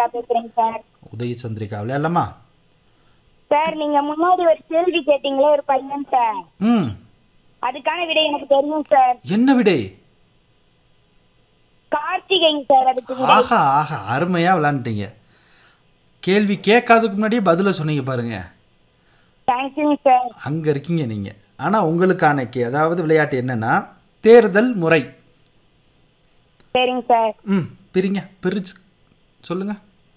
சந்திரிகா பேசுறேங்க சார் உதய சந்திரிகா விளையாடலாமா சார் நீங்க முன்னாடி ஒரு கேள்வி கேட்டீங்களே ஒரு பையன் சார் ம் அதுக்கான விடை எனக்கு தெரியும் சார் என்ன விடை கார்த்திகைங்க சார் அதுக்கு விடை ஆஹா ஆஹா அருமையாக விளாண்டுட்டீங்க கேள்வி கேட்காததுக்கு முன்னாடியே பதிலை சொன்னீங்க பாருங்க தேங்க்யூங்க சார் அங்கே இருக்கீங்க நீங்கள் ஆனால் உங்களுக்கான கே அதாவது விளையாட்டு என்னன்னா தேர்தல் முறை சரிங்க சார் ம் பிரிங்க பிரிச்சு சொல்லுங்க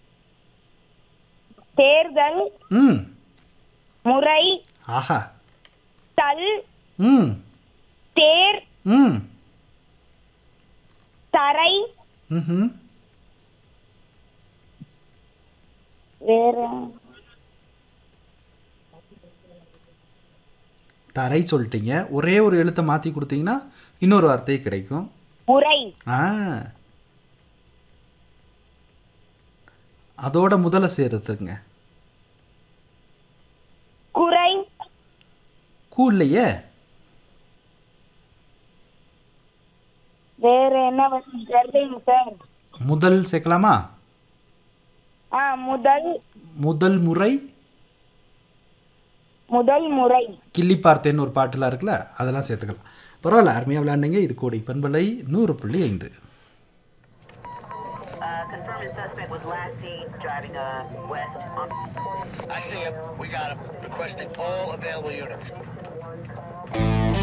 தேர்தல் ம் முறை ஆஹா தல் ம் தேர் ம் தரை ம் வேற தரை சொல்லிட்டீங்க ஒரே ஒரு எழுத்தை மாற்றி கொடுத்தீங்கன்னா இன்னொரு வார்த்தை கிடைக்கும் முறை ஆ அதோட முதல்ல சேர்த்துங்க குறை கூ இல்லையே வேற என்ன வருதுங்க சார் முதல் சேர்க்கலாமா ஆ முதல் முதல் முறை முதல் முறை கிள்ளி பார்த்தேன்னு ஒரு பாட்டுலாம் இருக்குல்ல அதெல்லாம் சேர்த்துக்கலாம் பரவாயில்ல அருமையாக விளையாடுங்க இது கோடி பண்பலை நூறு புள்ளி ஐந்து Uh, confirming suspect was last seen driving uh, west on I see him. We got him. Requesting all available units.